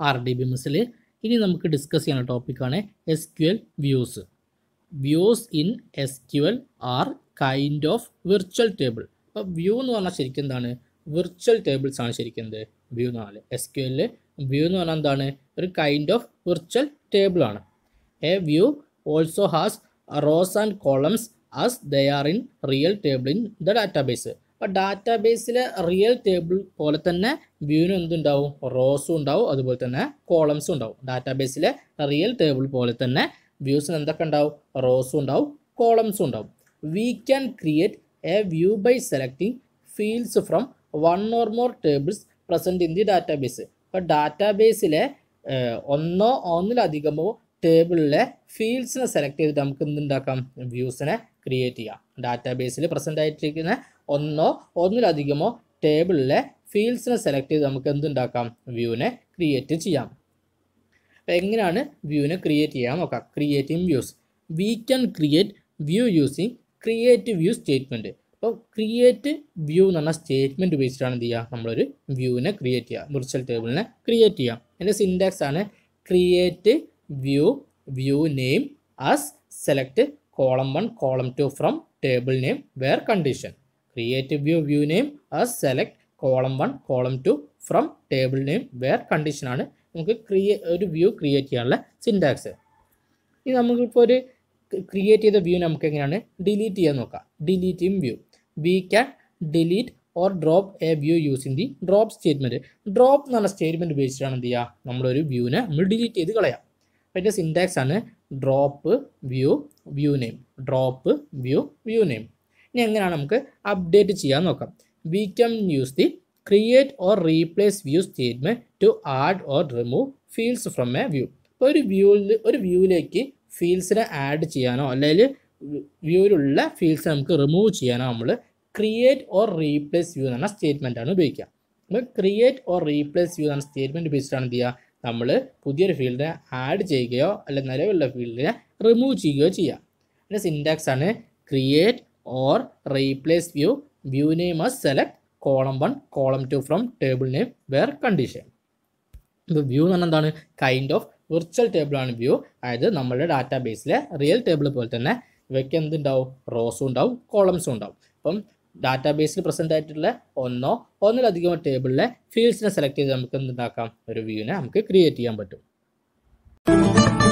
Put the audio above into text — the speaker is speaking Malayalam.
ആർ ഡി ബി എസിൽ ഇനി നമുക്ക് ഡിസ്കസ് ചെയ്യുന്ന ടോപ്പിക്കാണ് S Q L views views in S Q L are kind of virtual table അപ്പോൾ വ്യൂ എന്ന് പറഞ്ഞാൽ ശരിക്കും എന്താണ് വിർച്വൽ ടേബിൾസ് ആണ് ശരിക്കും എന്ത് വ്യൂ എന്ന് പറഞ്ഞാൽ എസ് ക്യു എല്ലിൽ വ്യൂ എന്ന് പറഞ്ഞാൽ എന്താണ് ഒരു കൈൻഡ് ഓഫ് വിർച്വൽ ടേബിൾ ആണ് a view also has rows and columns as they are in real table in the database അപ്പോൾ ഡാറ്റാബേസിലെ റിയൽ ടേബിൾ പോലെ തന്നെ വ്യൂവിന് എന്തുണ്ടാവും റോസും ഉണ്ടാവും അതുപോലെ തന്നെ കോളംസും ഉണ്ടാവും ഡാറ്റാബേസിലെ റിയൽ ടേബിൾ പോലെ തന്നെ വ്യൂസിന് എന്തൊക്കെ ഉണ്ടാവും റോസും ഉണ്ടാവും കോളംസും ഉണ്ടാവും we can create a view by selecting fields from one or more tables present in the database അപ്പോൾ ഡാറ്റാബേസിലെ ഒന്നോ ഒന്നിലധികമോ ടേബിളിലെ ഫീൽഡ്സിനെ സെലക്ട് ചെയ്തിട്ട് നമുക്ക് എന്തുണ്ടാക്കാം വ്യൂസിനെ ക്രിയേറ്റ് ചെയ്യാം ഡാറ്റാബേസിൽ പ്രസൻ്റ് ആയിട്ടിരിക്കുന്ന ഒന്നോ ഒന്നിലധികമോ ടേബിളിലെ ഫീൽഡ്സിനെ സെലക്ട് ചെയ്ത് നമുക്ക് എന്തുണ്ടാക്കാം വ്യൂവിനെ ക്രിയേറ്റ് ചെയ്യാം അപ്പോൾ എങ്ങനെയാണ് വ്യൂവിനെ ക്രിയേറ്റ് ചെയ്യാൻ നോക്കാം creating views we can create view using create view statement അപ്പോൾ ക്രിയേറ്റ് വ്യൂ എന്ന് പറഞ്ഞ സ്റ്റേറ്റ്മെൻറ്റ് ഉപയോഗിച്ചിട്ടാണ് എന്ത് ചെയ്യുക നമ്മളൊരു വ്യൂവിനെ ക്രിയേറ്റ് ചെയ്യുക വിർച്വൽ ടേബിളിനെ ക്രിയേറ്റ് ചെയ്യാം അതിൻ്റെ സിൻടാക്സ് ആണ് create view view name as select column one column two from table name where condition create view view name as select column one column two from table name where കണ്ടീഷനാണ് നമുക്ക് ക്രിയേ ഒരു വ്യൂ ക്രിയേറ്റ് ചെയ്യാനുള്ള സിൻടാക്സ് ഇനി നമുക്കിപ്പോൾ ഒരു ക്രിയേറ്റ് ചെയ്ത വ്യൂ നമുക്ക് എങ്ങനെയാണ് ഡിലീറ്റ് ചെയ്യാൻ നോക്കാം deleting view we can delete or drop a view using the drop statement drop എന്ന് പറഞ്ഞ സ്റ്റേറ്റ്മെൻറ്റ് ഉപയോഗിച്ചിട്ടാണ് എന്ത് ചെയ്യുക നമ്മളൊരു വ്യൂവിനെ നമ്മൾ ഡിലീറ്റ് ചെയ്ത് കളയാം അപ്പോൾ അതിൻ്റെ സിൻടാക്സ് ആണ് drop view view name drop view view name ഇനി എങ്ങനെയാണ് നമുക്ക് അപ്ഡേറ്റ് ചെയ്യാൻ നോക്കാം we can use the create or replace view statement to add or remove fields from a view ഇപ്പോൾ ഒരു വ്യൂവിൽ ഒരു വ്യൂവിലേക്ക് ഫീൽഡ്സിനെ ആഡ് ചെയ്യാനോ അല്ലെങ്കിൽ വ്യൂവിലുള്ള ഫീൽഡ്സ് നമുക്ക് റിമൂവ് ചെയ്യാനോ നമ്മൾ ക്രിയേറ്റ് ഓർ റീപ്ലേസ് വ്യൂ എന്ന് പറഞ്ഞ സ്റ്റേറ്റ്മെൻ്റ് ആണ് ഉപയോഗിക്കുക അപ്പോൾ ക്രിയേറ്റ് ഓർ റീപ്ലേസ് വ്യൂ എന്ന സ്റ്റേറ്റ്മെൻറ്റ് ഉപയോഗിച്ചിട്ടാണ് എന്ത് ചെയ്യുക നമ്മൾ പുതിയൊരു ഫീൽഡിനെ ആഡ് ചെയ്യുകയോ അല്ലെങ്കിൽ നിലവിലുള്ള ഫീൽഡിനെ റിമൂവ് ചെയ്യുകയോ ചെയ്യുക അതിൻ്റെ സിൻടാക്സ് ആണ് create or replace view view name as select column one column two from table name where condition ഇപ്പോൾ വ്യൂ എന്ന് പറഞ്ഞാൽ എന്താണ് കൈൻഡ് ഓഫ് വിർച്വൽ ടേബിളാണ് വ്യൂ അതായത് നമ്മുടെ ഡാറ്റാബേസിലെ റിയൽ ടേബിൾ പോലെ തന്നെ ഇവയ്ക്ക് എന്തുണ്ടാവും റോസും ഉണ്ടാവും കോളംസും ഉണ്ടാവും അപ്പം ഡാറ്റാബേസിൽ പ്രസൻ്റ് ആയിട്ടുള്ള ഒന്നോ ഒന്നിലധികം ടേബിളിലെ ഫീൽഡ്സിനെ സെലക്ട് ചെയ്ത് നമുക്ക് എന്തുണ്ടാക്കാം ഒരു വ്യൂവിനെ നമുക്ക് ക്രിയേറ്റ് ചെയ്യാൻ പറ്റും